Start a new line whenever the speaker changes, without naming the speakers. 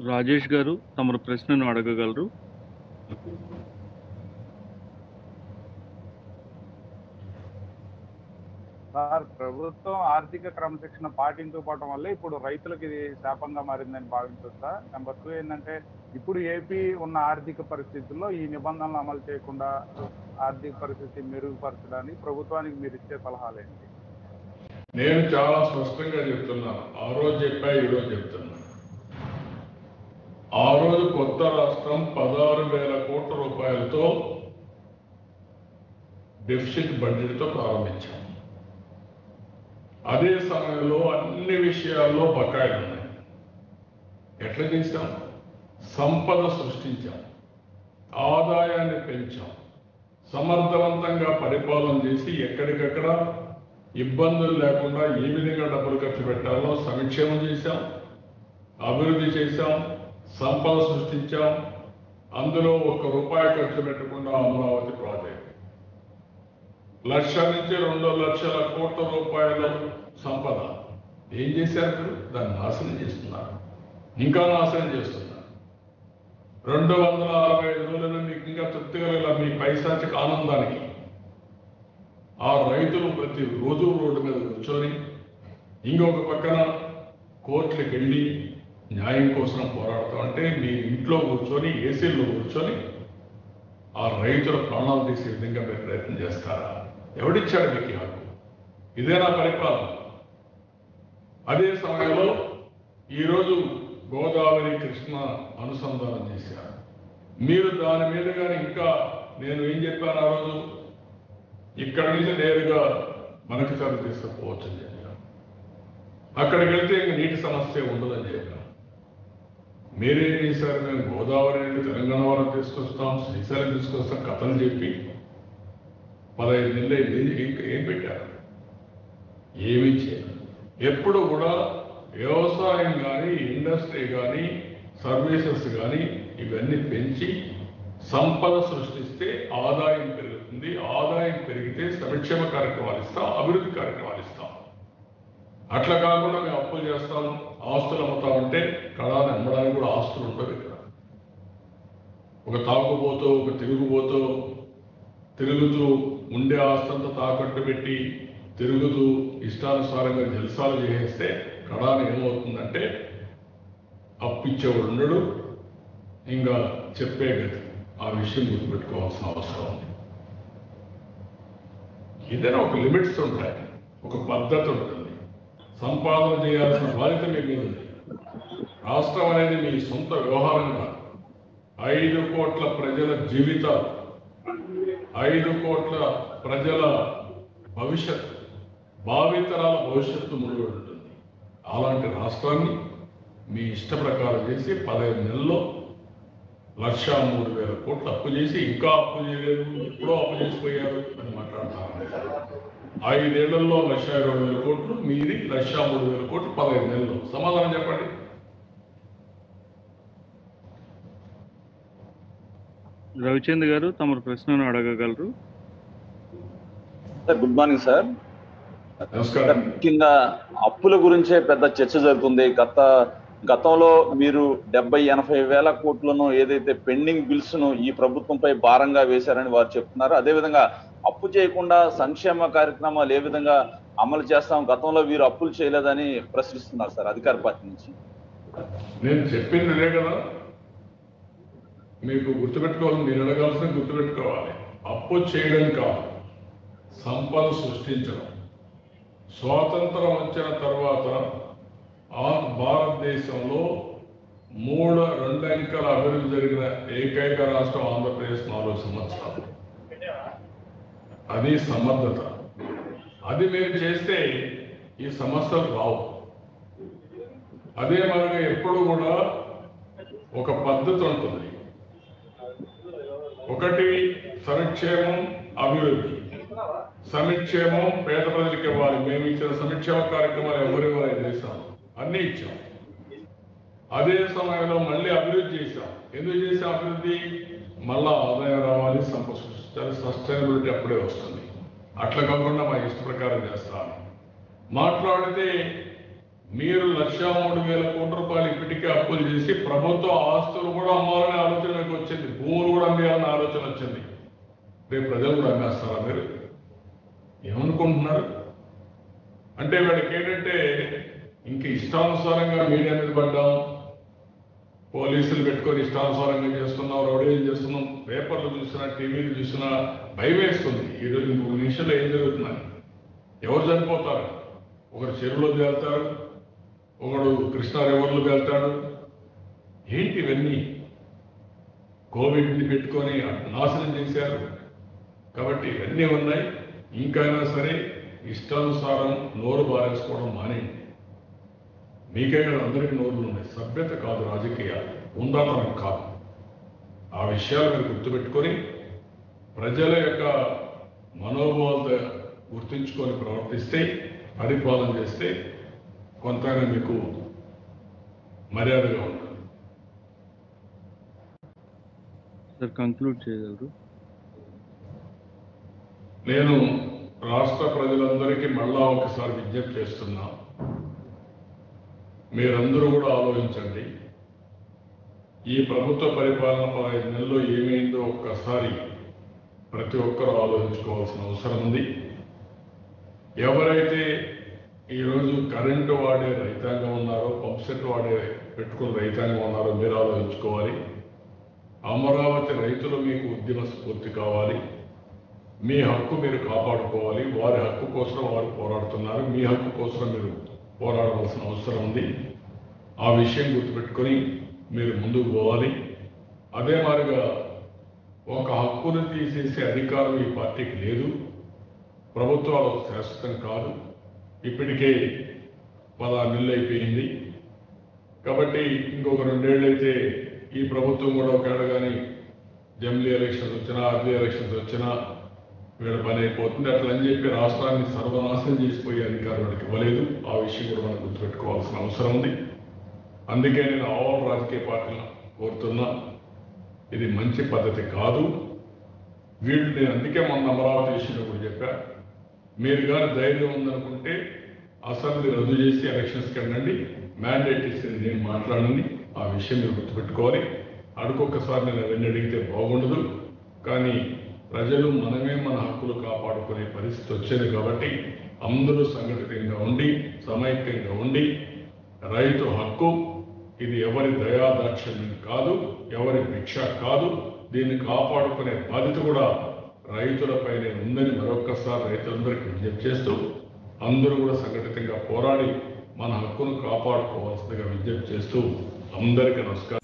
రాజేష్ గారు తమరు ప్రశ్నను అడగగలరు
సార్ ప్రభుత్వం ఆర్థిక క్రమశిక్షణ పాటించకపోవడం వల్ల ఇప్పుడు రైతులకు ఇది శాపంగా మారిందని భావించవచ్చు సార్ నెంబర్ టూ ఏంటంటే ఇప్పుడు ఏపీ ఉన్న ఆర్థిక పరిస్థితుల్లో ఈ నిబంధనలు అమలు చేయకుండా ఆర్థిక పరిస్థితి మెరుగుపరచడానికి ప్రభుత్వానికి మీరు ఇచ్చే సలహాలు ఏంటి
నేను చాలా స్పష్టంగా చెప్తున్నాను ఆ రోజు చెప్పా ఈ రోజు చెప్తున్నాను ఆ రోజు కొత్త రాష్ట్రం పదహారు వేల కోట్ల రూపాయలతో డెఫిసిట్ బడ్జెట్తో ప్రారంభించాం అదే సమయంలో అన్ని విషయాల్లో బకాయిలు ఉన్నాయి ఎట్లా చేశాం సంపద సృష్టించాం ఆదాయాన్ని పెంచాం సమర్థవంతంగా పరిపాలన చేసి ఎక్కడికక్కడ ఇబ్బందులు లేకుండా ఏ విధంగా డబ్బులు ఖర్చు పెట్టాలో సంక్షేమం చేశాం అభివృద్ధి చేశాం సంపద సృష్టించాం అందులో ఒక్క రూపాయి ఖర్చు పెట్టకుండా అమరావతి ప్రాజెక్ట్ లక్ష నుంచి రెండు లక్షల కోట్ల రూపాయల సంపద ఏం చేశారు మీరు దాన్ని నాశనం చేస్తున్నారు ఇంకా నాశనం చేస్తున్నారు రెండు వందల అరవై ఐదు రోజులు మీకు ఇంకా తృప్తిగా లేదా మీ పైశాచిక ఆనందానికి ఆ రైతులు ప్రతి రోజు రోడ్డు మీద కూర్చొని ఇంకొక పక్కన కోర్టులకు వెళ్ళి న్యాయం కోసం పోరాడుతూ అంటే మీ ఇంట్లో కూర్చొని ఏసీల్లో కూర్చొని ఆ రైతుల ప్రాణాలు తీసే విధంగా మీరు ప్రయత్నం చేస్తారా ఎవడిచ్చాడు మీకు ఈ హక్కు ఇదేనా పరిపాలన అదే సమయంలో ఈరోజు గోదావరి కృష్ణ అనుసంధానం చేశారు మీరు దాని మీద కానీ ఇంకా నేను ఏం చెప్పాను ఆ రోజు ఇక్కడ నుంచి నేరుగా మనకి చదువు తీసుకుపోవచ్చు అని చెప్పాను అక్కడికి వెళ్తే ఇంక నీటి సమస్య ఉండదని చెప్పాను మీరేం చేశారు మేము గోదావరి నీళ్ళు తెలంగాణ వరకు తీసుకొస్తాం శ్రీశైలం తీసుకొస్తాం కథలు చెప్పి పదహైదు నెలలు అయింది. ఇంకా ఏం పెట్టారు ఏమీ చేయరు ఎప్పుడు కూడా వ్యవసాయం కానీ ఇండస్ట్రీ కానీ సర్వీసెస్ కానీ ఇవన్నీ పెంచి సంపద సృష్టిస్తే ఆదాయం పెరుగుతుంది ఆదాయం పెరిగితే సంక్షేమ కార్యక్రమాలు ఇస్తాం అభివృద్ధి కార్యక్రమాలు ఇస్తాం అట్లా కాకుండా మేము అప్పులు చేస్తాం ఆస్తులు అమ్ముతామంటే కళాన్ని అమ్మడానికి కూడా ఆస్తులు ఉండవు ఇక్కడ ఒక తాగుబోతూ ఒక తిరుగుబోతూ తిరుగుతూ ఉండే ఆస్తంతా తాకట్టు పెట్టి తిరుగుతూ ఇష్టానుసారంగా జల్సాలు చేసేస్తే కళాన్ని ఏమవుతుందంటే అప్పిచ్చేవాడు ఉండడు ఇంకా చెప్పే గతి ఆ విషయం గుర్తుపెట్టుకోవాల్సిన అవసరం ఉంది ఏదైనా ఒక లిమిట్స్ ఉంటాయి ఒక పద్ధతి ఉంటుంది సంపాదన చేయాల్సిన బాధ్యత మీ మీద ఉంది రాష్ట్రం అనేది మీ సొంత వ్యవహారం కాదు ఐదు కోట్ల ప్రజల జీవితాలు ఐదు కోట్ల ప్రజల భవిష్యత్తు భావితరాల భవిష్యత్తు ముడిపడి ఉంటుంది అలాంటి రాష్ట్రాన్ని మీ ఇష్ట ప్రకారం చేసి పదహైదు నెలల్లో లక్ష మూడు వేల కోట్లు అప్పు చేసి ఇంకా అప్పు చేయలేదు ఎప్పుడో అప్పు చేసిపోయారు అని మాట్లాడుతున్నారు ఐదేళ్లలో లక్ష ఇరవై వేల కోట్లు మీది లక్ష మూడు వేల కోట్లు పదహైదు నెలల్లో సమాధానం చెప్పండి
రవిచంద్ గారు తమరు ప్రశ్నను అడగగలరు
sir good morning sir sir
నమస్కారం
ముఖ్యంగా అప్పుల గురించే పెద్ద చర్చ జరుగుతుంది గత గతంలో మీరు డెబ్బై ఎనభై వేల కోట్లను ఏదైతే పెండింగ్ బిల్స్ ను ఈ ప్రభుత్వంపై భారంగా వేశారని వారు చెప్తున్నారు అదేవిధంగా అప్పు చేయకుండా సంక్షేమ కార్యక్రమాలు ఏ విధంగా అమలు చేస్తాం గతంలో వీరు అప్పులు చేయలేదని ప్రశ్నిస్తున్నారు సార్ అధికార పార్టీ నుంచి
నేను చెప్పింది ఇదే కదా మీకు గుర్తుపెట్టుకోవాలి మీరు అడగాల్సిన గుర్తుపెట్టుకోవాలి అప్పు చేయడం కాదు సంపద సృష్టించడం స్వాతంత్రం వచ్చిన తర్వాత ఆ భారతదేశంలో మూడు రెండు అంకెల అభివృద్ధి జరిగిన ఏకైక రాష్ట్రం ఆంధ్రప్రదేశ్ నాలుగు సంవత్సరాలు అది సమర్థత అది మీరు చేస్తే ఈ సమస్యలు రావు అదే మనగా ఎప్పుడు కూడా ఒక పద్ధతి ఉంటుంది ఒకటి సంక్షేమం అభివృద్ధి సంక్షేమం పేద ప్రజలకు ఇవ్వాలి మేము ఇచ్చిన సంక్షేమ కార్యక్రమాలు ఎవరు ఇవ్వాలి చేశాం అన్ని ఇచ్చాం అదే సమయంలో మళ్ళీ అభివృద్ధి చేశాం ఎందుకు చేసాం అభివృద్ధి మళ్ళా ఆదాయం రావాలి సంపద సృష్టించాలి సస్టైనబిలిటీ అప్పుడే వస్తుంది అట్లా కాకుండా మా ఇష్ట ప్రకారం చేస్తాను మాట్లాడితే మీరు లక్ష మూడు వేల కోట్ల రూపాయలు ఇప్పటికే అప్పులు చేసి ప్రభుత్వ ఆస్తులు కూడా అమ్మాలనే ఆలోచన మీకు వచ్చింది భూములు కూడా అమ్మేయాలనే ఆలోచన వచ్చింది రేపు ప్రజలు కూడా అమ్మేస్తారా మీరు ఏమనుకుంటున్నారు అంటే వీళ్ళకి ఏంటంటే ఇంక ఇష్టానుసారంగా మీడియా మీద పడ్డాం పోలీసులు పెట్టుకొని ఇష్టానుసారంగా చేస్తున్నాం రౌడీలు చేస్తున్నాం పేపర్లు చూసినా టీవీలు చూసినా భయం వేస్తుంది ఈరోజు ఇంకొక నిమిషంలో ఏం జరుగుతుందని ఎవరు చనిపోతారు ఒకరు చెరువులో తేలుతారు ఒకడు కృష్ణా రివర్లో వెళ్తాడు ఏంటి ఇవన్నీ కోవిడ్ని పెట్టుకొని నాశనం చేశారు కాబట్టి ఇవన్నీ ఉన్నాయి ఇంకైనా సరే ఇష్టానుసారం నోరు బారేసుకోవడం మానేయండి మీకే కదా అందరికీ నోరులు ఉన్నాయి సభ్యత కాదు రాజకీయాలు ఉందాతనం కాదు ఆ విషయాలు మీరు గుర్తుపెట్టుకొని ప్రజల యొక్క మనోభావాలతో గుర్తుంచుకొని ప్రవర్తిస్తే పరిపాలన చేస్తే కొంతైనా మీకు మర్యాదగా ఉంటుంది
సార్ కంక్లూడ్ చేయగలరు
నేను రాష్ట్ర ప్రజలందరికీ మళ్ళా ఒకసారి విజ్ఞప్తి చేస్తున్నా మీరందరూ కూడా ఆలోచించండి ఈ ప్రభుత్వ పరిపాలన పదహైదు నెలల్లో ఏమైందో ఒక్కసారి ప్రతి ఒక్కరూ ఆలోచించుకోవాల్సిన అవసరం ఉంది ఎవరైతే ఈరోజు కరెంటు వాడే రైతాంగం ఉన్నారో పంప్ సెట్ వాడే పెట్టుకున్న రైతాంగం ఉన్నారో మీరు ఆలోచించుకోవాలి అమరావతి రైతులు మీకు ఉద్యమ స్ఫూర్తి కావాలి మీ హక్కు మీరు కాపాడుకోవాలి వారి హక్కు కోసం వారు పోరాడుతున్నారు మీ హక్కు కోసం మీరు పోరాడవలసిన అవసరం ఉంది ఆ విషయం గుర్తుపెట్టుకొని మీరు ముందుకు పోవాలి అదే మాదిరిగా ఒక హక్కును తీసేసే అధికారం ఈ పార్టీకి లేదు ప్రభుత్వాలు శాశ్వతం కాదు ఇప్పటికే పదహారు నెలలు అయిపోయింది కాబట్టి ఇంకొక రెండేళ్ళు అయితే ఈ ప్రభుత్వం కూడా ఒకవేళ కానీ జమిలీ ఎలక్షన్స్ వచ్చినా అర్లీ ఎలక్షన్స్ వచ్చినా వీళ్ళ పని అయిపోతుంది అట్లా అని చెప్పి రాష్ట్రాన్ని సర్వనాశనం చేసిపోయే అధికారం వాళ్ళకి ఇవ్వలేదు ఆ విషయం కూడా మనం గుర్తుపెట్టుకోవాల్సిన అవసరం ఉంది అందుకే నేను ఆల్ రాజకీయ పార్టీలను కోరుతున్నా ఇది మంచి పద్ధతి కాదు వీళ్ళు నేను అందుకే మొన్న అమరావతి విషయంలో కూడా చెప్పా మీరు కానీ ధైర్యం ఉందనుకుంటే అసెంబ్లీ రద్దు చేసి ఎలక్షన్స్కి వెళ్ళండి మ్యాండేట్ ఇచ్చింది నేను మాట్లాడండి ఆ విషయం మీరు గుర్తుపెట్టుకోవాలి అడుకొక్కసారి నేను అవన్నీ అడిగితే బాగుండదు కానీ ప్రజలు మనమే మన హక్కులు కాపాడుకునే పరిస్థితి వచ్చింది కాబట్టి అందరూ సంఘటితంగా ఉండి సమైక్యంగా ఉండి రైతు హక్కు ఇది ఎవరి దయాదాక్షిణ్యం కాదు ఎవరి భిక్ష కాదు దీన్ని కాపాడుకునే బాధ్యత కూడా రైతులపైనే ఉందని మరొక్కసారి రైతులందరికీ విజ్ఞప్తి చేస్తూ అందరూ కూడా సంఘటితంగా పోరాడి మన హక్కును కాపాడుకోవాల్సిందిగా విజ్ఞప్తి చేస్తూ అందరికీ నమస్కారం